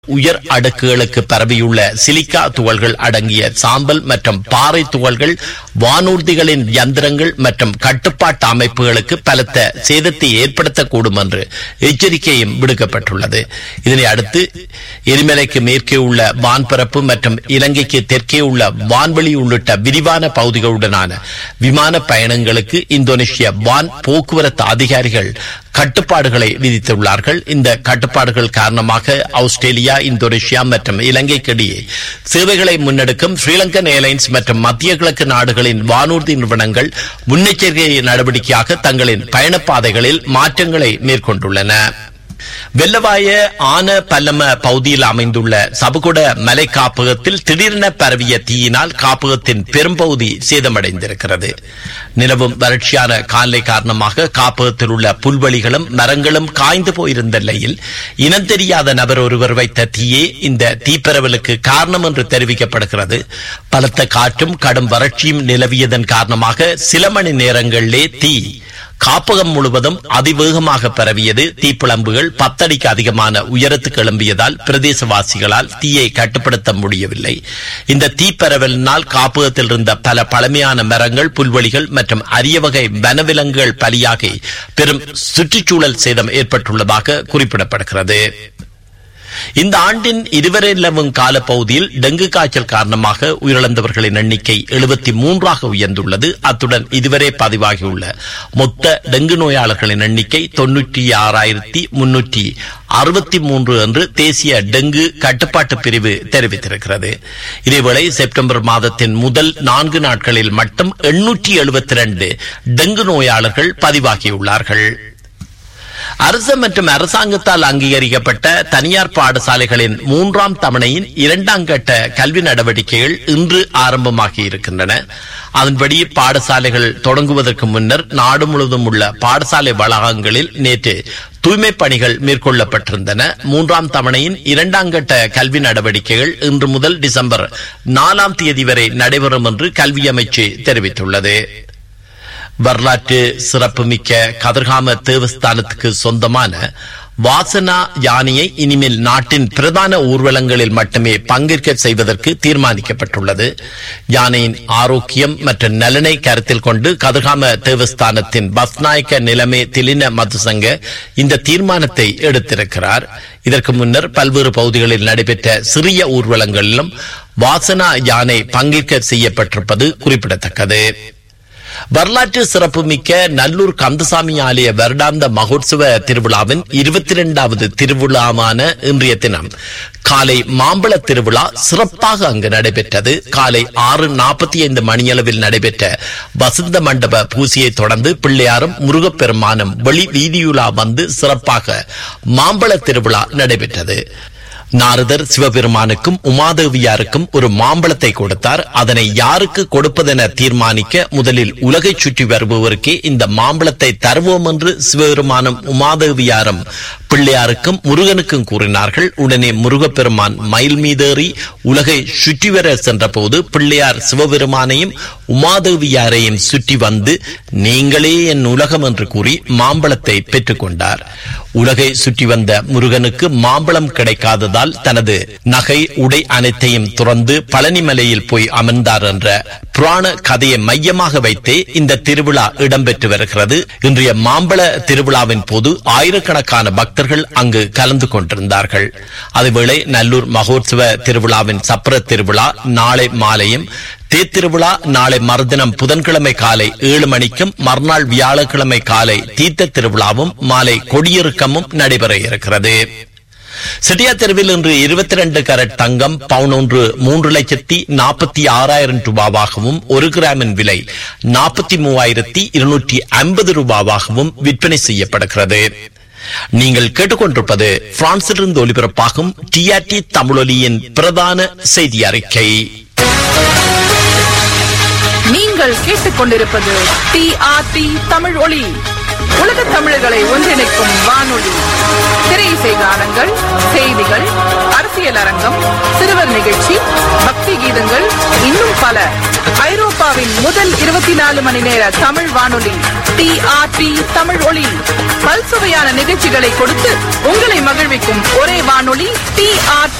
உயர் அடுக்குகளுக்கு பரவியுள்ள சிலிக்கா துகள்கள் அடங்கிய சாம்பல் மற்றும் பாறை துகள்கள் வானூர்திகளின் யந்திரங்கள் மற்றும் கட்டுப்பாட்டு அமைப்புகளுக்கு பலத்த சேதத்தை ஏற்படுத்தக்கூடும் என்று எச்சரிக்கையும் விடுக்கப்பட்டுள்ளது இதனை அடுத்து எரிமலைக்கு மேற்கே உள்ள வான்பரப்பு மற்றும் இலங்கைக்கு தெற்கே உள்ள வான்வெளி உள்ளிட்ட விரிவான பகுதிகளுடனான விமான பயணங்களுக்கு இந்தோனேஷிய வான் போக்குவரத்து அதிகாரிகள் கட்டுப்பாடுகளை விதித்துள்ளார்கள் இந்த கட்டுப்பாடுகள் காரணமாக ஆஸ்திரேலியா இந்தோனேஷியா மற்றும் இலங்கைக்கிடையே சேவைகளை முன்னெடுக்கும் ஸ்ரீலங்கன் ஏர்லைன்ஸ் மற்றும் மத்திய கிழக்கு நாடுகளின் வானூர்தி நிறுவனங்கள் முன்னெச்சரிக்கை நடவடிக்கையாக தங்களின் பயணப்பாதைகளில் மாற்றங்களை மேற்கொண்டுள்ளன வெள்ளவாய ஆன பல்லம பகுதியில் அமைந்துள்ள சபகுட மலை காப்பகத்தில் திடீரென பரவிய தீயினால் காப்பகத்தின் பெரும்பகுதி சேதமடைந்திருக்கிறது நிலவும் வறட்சியான காலை காரணமாக காப்பகத்தில் உள்ள புல்வெளிகளும் மரங்களும் காய்ந்து போயிருந்த நிலையில் இனம் தெரியாத நபர் ஒருவர் வைத்த தீயே இந்த தீப்பரவலுக்கு காரணம் என்று தெரிவிக்கப்படுகிறது பலத்த காற்றும் கடும் வறட்சியும் நிலவியதன் காரணமாக சில மணி நேரங்களிலே தீ காப்பகம் முழுவதும் அதிவேகமாக பரவியது தீப்பிழம்புகள் பத்தடிக்கு அதிகமான உயரத்துக்கு எழும்பியதால் பிரதேசவாசிகளால் தீயை கட்டுப்படுத்த முடியவில்லை இந்த தீப்பரவலினால் காப்பகத்தில் இருந்த பல பழமையான மரங்கள் புல்வெளிகள் மற்றும் அரிய வகை வனவிலங்குகள் பலியாகி பெரும் சுற்றுச்சூழல் சேதம் ஏற்பட்டுள்ளதாக குறிப்பிடப்படுகிறது இந்த ஆண்டின் இதுவரை நிலவும் காலப்பகுதியில் டெங்கு காய்ச்சல் காரணமாக உயிரிழந்தவர்களின் எண்ணிக்கை எழுபத்தி மூன்றாக உயர்ந்துள்ளது அத்துடன் இதுவரை பதிவாகியுள்ள மொத்த டெங்கு நோயாளர்களின் எண்ணிக்கை தொன்னூற்றி ஆறாயிரத்தி முன்னூற்றி அறுபத்தி மூன்று என்று தேசிய டெங்கு கட்டுப்பாட்டு பிரிவு தெரிவித்திருக்கிறது இதேவேளை செப்டம்பர் மாதத்தின் முதல் நான்கு நாட்களில் மட்டும் எண்ணூற்றி எழுபத்தி இரண்டு டெங்கு நோயாளர்கள் பதிவாகியுள்ளார்கள் அரசு மற்றும் அரசாங்கத்தால் அங்கீகரிக்கப்பட்ட தனியார் பாடசாலைகளின் மூன்றாம் தவணையின் இரண்டாம் கட்ட கல்வி நடவடிக்கைகள் இன்று ஆரம்பமாகி இருக்கின்றன அதன்படி பாடசாலைகள் தொடங்குவதற்கு முன்னர் நாடு முழுவதும் உள்ள பாடசாலை வளாகங்களில் நேற்று தூய்மை பணிகள் மேற்கொள்ளப்பட்டிருந்தன மூன்றாம் தவணையின் இரண்டாம் கட்ட கல்வி நடவடிக்கைகள் இன்று முதல் டிசம்பர் நாலாம் தேதி வரை நடைபெறும் என்று கல்வி அமைச்சு தெரிவித்துள்ளது வரலாற்று சிறப்புமிக்க கதிர்காம தேவஸ்தானத்துக்கு சொந்தமான வாசனா யானையை இனிமேல் நாட்டின் பிரதான ஊர்வலங்களில் மட்டுமே பங்கேற்க செய்வதற்கு தீர்மானிக்கப்பட்டுள்ளது யானையின் ஆரோக்கியம் மற்றும் நலனை கருத்தில் கொண்டு கதிர்காம தேவஸ்தானத்தின் பஸ்நாயக்க நிலைமை திலின மதுசங்க இந்த தீர்மானத்தை எடுத்திருக்கிறார் இதற்கு முன்னர் பல்வேறு பகுதிகளில் நடைபெற்ற சிறிய ஊர்வலங்களிலும் வாசனா யானை பங்கேற்க செய்யப்பட்டிருப்பது குறிப்பிடத்தக்கது வரலாற்று சிறப்புமிக்க நல்லூர் கந்தசாமி ஆலய வருடாந்த மகோத்சவ திருவிழாவின் இருபத்தி இரண்டாவது திருவிழாவான இன்றைய தினம் காலை மாம்பழ திருவிழா சிறப்பாக அங்கு நடைபெற்றது காலை ஆறு நாற்பத்தி ஐந்து மணியளவில் நடைபெற்ற வசந்த மண்டப பூசையை தொடர்ந்து பிள்ளையாரும் முருகப்பெருமானும் வெளி வீதியுலா வந்து சிறப்பாக மாம்பழ திருவிழா நடைபெற்றது நாரதர் சிவபெருமானுக்கும் உமாதேவியாருக்கும் ஒரு மாம்பழத்தை கொடுத்தார் அதனை யாருக்கு கொடுப்பதென தீர்மானிக்க முதலில் உலகை சுற்றி வருபவருக்கே இந்த மாம்பழத்தை தருவோம் என்று சிவபெருமானும் உமாதேவியாரும் பிள்ளையாருக்கும் முருகனுக்கும் கூறினார்கள் உடனே முருகப்பெருமான் மயில் மீதேறி உலகை சுற்றி வர சென்றபோது பிள்ளையார் சிவபெருமானையும் உமாதேவியாரையும் சுற்றி வந்து நீங்களே என் உலகம் என்று கூறி மாம்பழத்தை பெற்றுக்கொண்டார் உலகை சுற்றி வந்த முருகனுக்கு மாம்பழம் கிடைக்காததால் தனது நகை உடை அனைத்தையும் துறந்து பழனிமலையில் போய் அமர்ந்தார் என்ற புராண கதையை மையமாக வைத்தே இந்த திருவிழா இடம்பெற்று வருகிறது இன்றைய மாம்பழ திருவிழாவின் போது ஆயிரக்கணக்கான பக்தர்கள் அங்கு கலந்து கொண்டிருந்தார்கள் அதுவேளை நல்லூர் மகோத்சவ திருவிழாவின் சப்பர திருவிழா நாளை மாலையும் தேத்திருவிழா நாளை மறுதினம் புதன்கிழமை காலை ஏழு மணிக்கும் மறுநாள் வியாழக்கிழமை காலை தீர்த்த திருவிழாவும் மாலை கொடியிறக்கமும் நடைபெற இருக்கிறது சிட்டியா தெருவில் இன்று இருபத்தி ரெண்டு கரட் தங்கம் பவுன் ஒன்று மூன்று லட்சத்தி நாற்பத்தி ஆறாயிரம் ரூபாவாகவும் ஒரு கிராமின் விலை நாற்பத்தி மூவாயிரத்தி இருநூற்றி ஐம்பது ரூபாவாகவும் விற்பனை செய்யப்படுகிறது நீங்கள் கேட்டுக்கொண்டிருப்பது பிரான்சிலிருந்து ஒலிபரப்பாகும் டிஆர்டி தமிழொலியின் பிரதான செய்தி அறிக்கை நீங்கள் கேட்டுக்கொண்டிருப்பது டிஆர்டி தமிழ் ஒளி உலக தமிழர்களை ஒன்றிணைக்கும் வானொலி திரையிசை கானங்கள் செய்திகள் அரசியல் அரங்கம் சிறுவர் நிகழ்ச்சி பக்தி கீதங்கள் இன்னும் பல ஐரோப்பா ஐரோப்பாவின் முதல் இருபத்தி நாலு மணி நேர தமிழ் வானொலி டிஆர்டி தமிழ் ஒளி பல்சுவையான நிகழ்ச்சிகளை கொடுத்து உங்களை மகிழ்விக்கும் ஒரே வானொலி டிஆர்டி